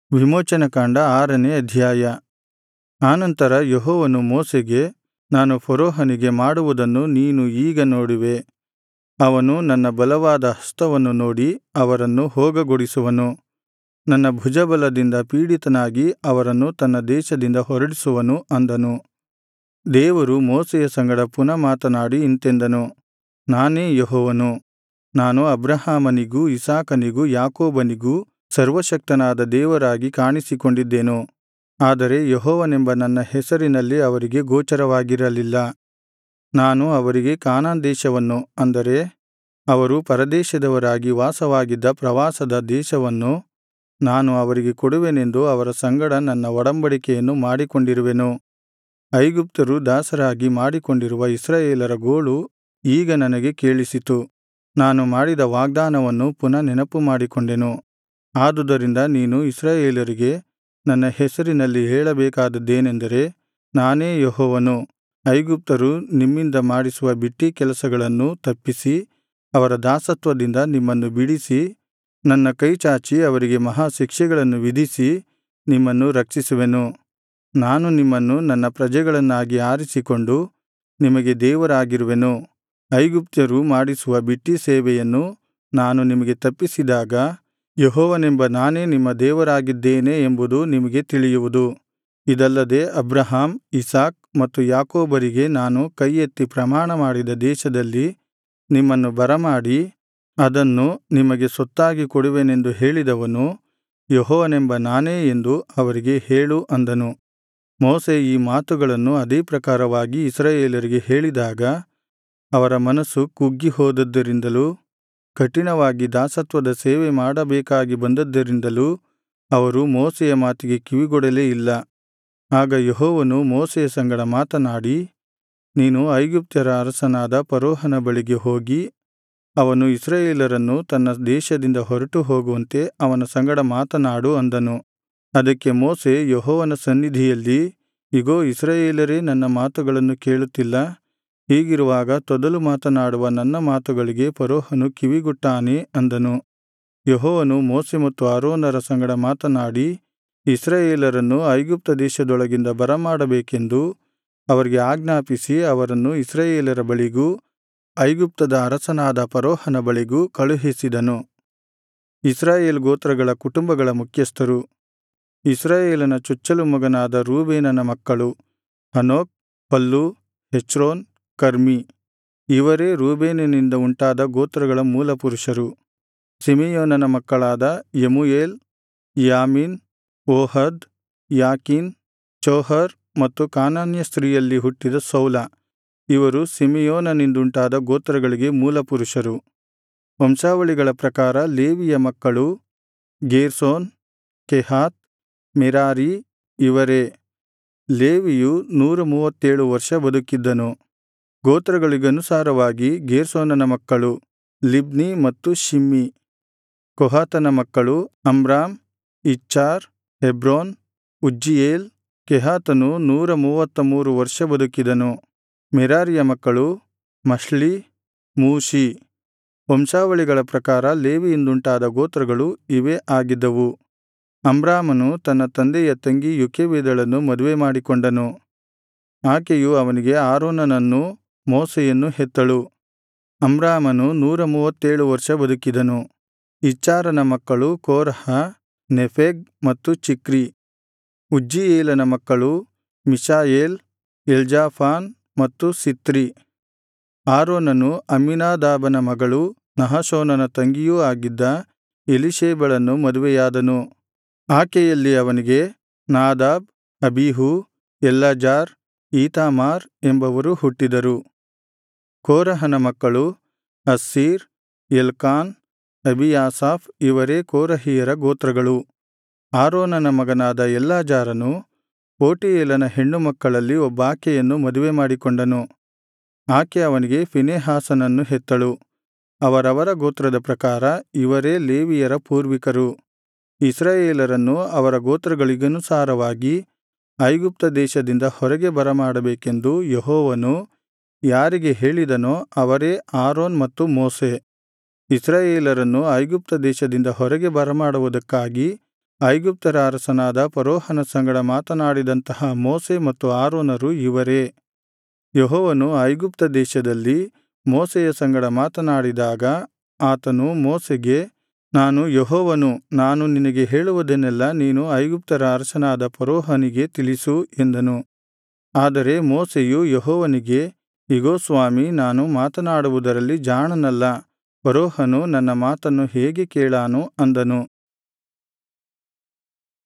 ವಿಮೋಚನಕಾಂಡ ಆರನೇ ಅಧ್ಯಾಯ ಆನಂತರ ಯೆಹೋವನು ಮೋಶೆಗೆ ನಾನು ಫರೋಹನಿಗೆ ಮಾಡುವುದನ್ನು ನೀನು ಈಗ ನೋಡುವೆ ಅವನು ನನ್ನ ಬಲವಾದ ಹಸ್ತವನ್ನು ನೋಡಿ ಅವರನ್ನು ಹೋಗಗೊಡಿಸುವನು ನನ್ನ ಭುಜಬಲದಿಂದ ಪೀಡಿತನಾಗಿ ಅವರನ್ನು ತನ್ನ ದೇಶದಿಂದ ಹೊರಡಿಸುವನು ಅಂದನು ದೇವರು ಮೋಶೆಯ ಸಂಗಡ ಪುನಃ ಮಾತನಾಡಿ ಇಂತೆಂದನು ನಾನೇ ಯೆಹೋವನು ನಾನು ಅಬ್ರಹಾಮನಿಗೂ ಇಸಾಕನಿಗೂ ಯಾಕೋಬನಿಗೂ ಸರ್ವಶಕ್ತನಾದ ದೇವರಾಗಿ ಕಾಣಿಸಿಕೊಂಡಿದ್ದೆನು ಆದರೆ ಯೆಹೋವನೆಂಬ ನನ್ನ ಹೆಸರಿನಲ್ಲಿ ಅವರಿಗೆ ಗೋಚರವಾಗಿರಲಿಲ್ಲ ನಾನು ಅವರಿಗೆ ಕಾನಾನ್ ದೇಶವನ್ನು ಅಂದರೆ ಅವರು ಪರದೇಶದವರಾಗಿ ವಾಸವಾಗಿದ್ದ ಪ್ರವಾಸದ ದೇಶವನ್ನು ನಾನು ಅವರಿಗೆ ಕೊಡುವೆನೆಂದು ಅವರ ಸಂಗಡ ನನ್ನ ಒಡಂಬಡಿಕೆಯನ್ನು ಮಾಡಿಕೊಂಡಿರುವೆನು ಐಗುಪ್ತರು ದಾಸರಾಗಿ ಮಾಡಿಕೊಂಡಿರುವ ಇಸ್ರಾಯೇಲರ ಗೋಳು ಈಗ ನನಗೆ ಕೇಳಿಸಿತು ನಾನು ಮಾಡಿದ ವಾಗ್ದಾನವನ್ನು ಪುನಃ ನೆನಪುಮಾಡಿಕೊಂಡೆನು ಆದುದರಿಂದ ನೀನು ಇಸ್ರಾಯೇಲರಿಗೆ ನನ್ನ ಹೆಸರಿನಲ್ಲಿ ಹೇಳಬೇಕಾದದ್ದೇನೆಂದರೆ ನಾನೇ ಯೆಹೋವನು ಐಗುಪ್ತರು ನಿಮ್ಮಿಂದ ಮಾಡಿಸುವ ಬಿಟ್ಟೀ ಕೆಲಸಗಳನ್ನು ತಪ್ಪಿಸಿ ಅವರ ದಾಸತ್ವದಿಂದ ನಿಮ್ಮನ್ನು ಬಿಡಿಸಿ ನನ್ನ ಕೈಚಾಚಿ ಅವರಿಗೆ ಮಹಾ ಶಿಕ್ಷೆಗಳನ್ನು ವಿಧಿಸಿ ನಿಮ್ಮನ್ನು ರಕ್ಷಿಸುವೆನು ನಾನು ನಿಮ್ಮನ್ನು ನನ್ನ ಪ್ರಜೆಗಳನ್ನಾಗಿ ಆರಿಸಿಕೊಂಡು ನಿಮಗೆ ದೇವರಾಗಿರುವೆನು ಐಗುಪ್ತ್ಯರು ಮಾಡಿಸುವ ಬಿಟ್ಟೀ ಸೇವೆಯನ್ನು ನಾನು ನಿಮಗೆ ತಪ್ಪಿಸಿದಾಗ ಯೆಹೋವನೆಂಬ ನಾನೇ ನಿಮ್ಮ ದೇವರಾಗಿದ್ದೇನೆ ಎಂಬುದು ನಿಮಗೆ ತಿಳಿಯುವುದು ಇದಲ್ಲದೆ ಅಬ್ರಹಾಮ್ ಇಸಾಕ್ ಮತ್ತು ಯಾಕೋಬರಿಗೆ ನಾನು ಕೈಯೆತ್ತಿ ಪ್ರಮಾಣಮಾಡಿದ ದೇಶದಲ್ಲಿ ನಿಮ್ಮನ್ನು ಬರಮಾಡಿ ಅದನ್ನು ನಿಮಗೆ ಸ್ವತ್ತಾಗಿ ಕೊಡುವೆನೆಂದು ಹೇಳಿದವನು ಯೆಹೋವನೆಂಬ ನಾನೇ ಎಂದು ಅವರಿಗೆ ಹೇಳು ಅಂದನು ಮೋಶೆ ಈ ಮಾತುಗಳನ್ನು ಅದೇ ಪ್ರಕಾರವಾಗಿ ಇಸ್ರಾಯೇಲರಿಗೆ ಹೇಳಿದಾಗ ಅವರ ಮನಸ್ಸು ಕುಗ್ಗಿ ಹೋದದ್ದರಿಂದಲೂ ಕಠಿಣವಾಗಿ ದಾಸತ್ವದ ಸೇವೆ ಮಾಡಬೇಕಾಗಿ ಬಂದದ್ದರಿಂದಲೂ ಅವರು ಮೋಶೆಯ ಮಾತಿಗೆ ಕಿವಿಗೊಡಲೇ ಇಲ್ಲ ಆಗ ಯೆಹೋವನು ಮೋಶೆಯ ಸಂಗಡ ಮಾತನಾಡಿ ನೀನು ಐಗುಪ್ತ್ಯರ ಅರಸನಾದ ಫರೋಹನ ಬಳಿಗೆ ಹೋಗಿ ಅವನು ಇಸ್ರಾಯೇಲರನ್ನು ತನ್ನ ದೇಶದಿಂದ ಹೊರಟು ಹೋಗುವಂತೆ ಅವನ ಸಂಗಡ ಮಾತನಾಡು ಅಂದನು ಅದಕ್ಕೆ ಮೋಶೆ ಯೆಹೋವನ ಸನ್ನಿಧಿಯಲ್ಲಿ ಇಗೋ ಇಸ್ರಾಯೇಲರೇ ನನ್ನ ಮಾತುಗಳನ್ನು ಕೇಳುತ್ತಿಲ್ಲ ಹೀಗಿರುವಾಗ ತೊದಲು ಮಾತನಾಡುವ ನನ್ನ ಮಾತುಗಳಿಗೆ ಫರೋಹನು ಕಿವಿಗೊಟ್ಟಾನೇ ಅಂದನು ಯೆಹೋವನು ಮೋಶೆ ಮತ್ತು ಆರೋನರ ಸಂಗಡ ಮಾತನಾಡಿ ಇಸ್ರಾಯೇಲರನ್ನು ಐಗುಪ್ತ ದೇಶದೊಳಗಿಂದ ಬರಮಾಡಬೇಕೆಂದು ಅವರಿಗೆ ಆಜ್ಞಾಪಿಸಿ ಅವರನ್ನು ಇಸ್ರಾಯೇಲರ ಬಳಿಗೂ ಐಗುಪ್ತದ ಅರಸನಾದ ಫರೋಹನ ಬಳಿಗೂ ಕಳುಹಿಸಿದನು ಇಸ್ರಾಯೇಲ್ ಗೋತ್ರಗಳ ಕುಟುಂಬಗಳ ಮುಖ್ಯಸ್ಥರು ಇಸ್ರಾಯೇಲನ ಚೊಚ್ಚಲು ಮಗನಾದ ರೂಬೇನನ ಮಕ್ಕಳು ಹನೋಕ್ ಫಲ್ಲು ಹೆಚ್ರೋನ್ ಕರ್ಮೀ ಇವರೇ ರೂಬೇನಿನಿಂದ ಉಂಟಾದ ಗೋತ್ರಗಳ ಮೂಲಪುರುಷರು ಸಿಮೆಯೋನನ ಮಕ್ಕಳಾದ ಯೆಮೂಯೇಲ್ ಯಾಮೀನ್ ಓಹದ್ ಯಾಕೀನ್ ಚೋಹರ್ ಮತ್ತು ಕಾನಾನ್ಯ ಸ್ತ್ರೀಯಲ್ಲಿ ಹುಟ್ಟಿದ ಸೌಲ ಇವರು ಸಿಮೆಯೋನನಿಂದುಂಟಾದ ಗೋತ್ರಗಳಿಗೆ ಮೂಲಪುರುಷರು ವಂಶಾವಳಿಗಳ ಪ್ರಕಾರ ಲೇವಿಯ ಮಕ್ಕಳು ಗೇರ್ಷೋನ್ ಕೆಹಾತ್ ಮೆರಾರೀ ಇವರೇ ಲೇವಿಯು ನೂರ ಮೂವತ್ತೇಳು ವರ್ಷ ಬದುಕಿದ್ದನು ಗೋತ್ರಗಳಿಗನುಸಾರವಾಗಿ ಗೇರ್ಷೋನನ ಮಕ್ಕಳು ಲಿಬ್ನೀ ಮತ್ತು ಶಿಮ್ಮೀ ಕೊಹಾತನ ಮಕ್ಕಳು ಅಮ್ರಾಮ್ ಇಚ್ಹಾರ್ ಹೆಬ್ರೋನ್ ಉಜ್ಜೀಯೇಲ್ ಕೆಹಾತನು ನೂರ ಮೂವತ್ತ ಮೂರು ವರ್ಷ ಬದುಕಿದನು ಮೆರಾರಿಯ ಮಕ್ಕಳು ಮಹ್ಲೀ ಮೂಷೀ ವಂಶಾವಳಿಗಳ ಪ್ರಕಾರ ಲೇವಿಯಿಂದುಂಟಾದ ಗೋತ್ರಗಳು ಇವೇ ಆಗಿದ್ದವು ಅಮ್ರಾಮನು ತನ್ನ ತಂದೆಯ ತಂಗಿ ಯೋಕೆಬೆದಳನ್ನು ಮದುವೆ ಮಾಡಿಕೊಂಡನು ಆಕೆಯು ಅವನಿಗೆ ಆರೋನನನ್ನೂ ಮೋಶೆಯನ್ನೂ ಹೆತ್ತಳು ಅಮ್ರಾಮನು ನೂರ ಮೂವತ್ತೇಳು ವರ್ಷ ಬದುಕಿದನು ಇಚ್ಹಾರನ ಮಕ್ಕಳು ಕೋರಹ ನೆಫೆಗ್ ಮತ್ತು ಚಿಕ್ರೀ ಉಜ್ಜೀಯೇಲನ ಮಕ್ಕಳು ಮಿಷಾಯೇಲ್ ಎಲ್ಜಾಫಾನ್ ಮತ್ತು ಸಿತ್ರಿ ಆರೋನನು ಅಮ್ಮಿನಾದಾಬನ ಮಗಳು ನಹಶೋನನ ತಂಗಿಯೂ ಆಗಿದ್ದ ಎಲೀಶೇಬಳನ್ನು ಮದುವೆಯಾದನು ಆಕೆಯಲ್ಲಿ ಅವನಿಗೆ ನಾದಾಬ್ ಅಬೀಹೂ ಎಲ್ಲಾಜಾರ್ ಈತಾಮಾರ್ ಎಂಬವರು ಹುಟ್ಟಿದರು ಕೋರಹನ ಮಕ್ಕಳು ಅಸ್ಸೀರ್ ಎಲ್ಕಾನ್ ಅಬೀಯಾಸಾಫ್ ಇವರೇ ಕೋರಹಿಯರ ಗೋತ್ರಗಳು ಆರೋನನ ಮಗನಾದ ಎಲ್ಲಾಜಾರನು ಪೂಟೀಯೇಲನ ಹೆಣ್ಣುಮಕ್ಕಳಲ್ಲಿ ಒಬ್ಬಾಕೆಯನ್ನು ಮದುವೆ ಮಾಡಿಕೊಂಡನು ಆಕೆ ಅವನಿಗೆ ಫೀನೆಹಾಸನನ್ನು ಹೆತ್ತಳು ಅವರವರ ಗೋತ್ರದ ಪ್ರಕಾರ ಇವರೇ ಲೇವಿಯರ ಪೂರ್ವಿಕರು ಇಸ್ರಾಯೇಲರನ್ನು ಅವರ ಗೋತ್ರಗಳಿಗನುಸಾರವಾಗಿ ಐಗುಪ್ತ ದೇಶದಿಂದ ಹೊರಗೆ ಬರಮಾಡಬೇಕೆಂದು ಯೆಹೋವನು ಯಾರಿಗೆ ಹೇಳಿದನೋ ಅವರೇ ಆರೋನ್ ಮತ್ತು ಮೋಶೆ ಇಸ್ರಾಯೇಲರನ್ನು ಐಗುಪ್ತ ದೇಶದಿಂದ ಹೊರಗೆ ಬರಮಾಡುವುದಕ್ಕಾಗಿ ಐಗುಪ್ತರ ಅರಸನಾದ ಫರೋಹನ ಸಂಗಡ ಮಾತನಾಡಿದಂತಹ ಮೋಶೆ ಮತ್ತು ಆರೋನರು ಇವರೇ ಯೆಹೋವನು ಐಗುಪ್ತ ದೇಶದಲ್ಲಿ ಮೋಶೆಯ ಸಂಗಡ ಮಾತನಾಡಿದಾಗ ಆತನು ಮೋಶೆಗೆ ನಾನು ಯೆಹೋವನು ನಾನು ನಿನಗೆ ಹೇಳುವುದನ್ನೆಲ್ಲಾ ನೀನು ಐಗುಪ್ತರ ಅರಸನಾದ ಫರೋಹನಿಗೆ ತಿಳಿಸು ಎಂದನು ಆದರೆ ಮೋಶೆಯು ಯೆಹೋವನಿಗೆ ಇಗೋ ಸ್ವಾಮಿ ನಾನು ಮಾತನಾಡುವುದರಲ್ಲಿ ಜಾಣನಲ್ಲ ಫರೋಹನು ನನ್ನ ಮಾತನ್ನು ಹೇಗೆ ಕೇಳಾನು ಅಂದನು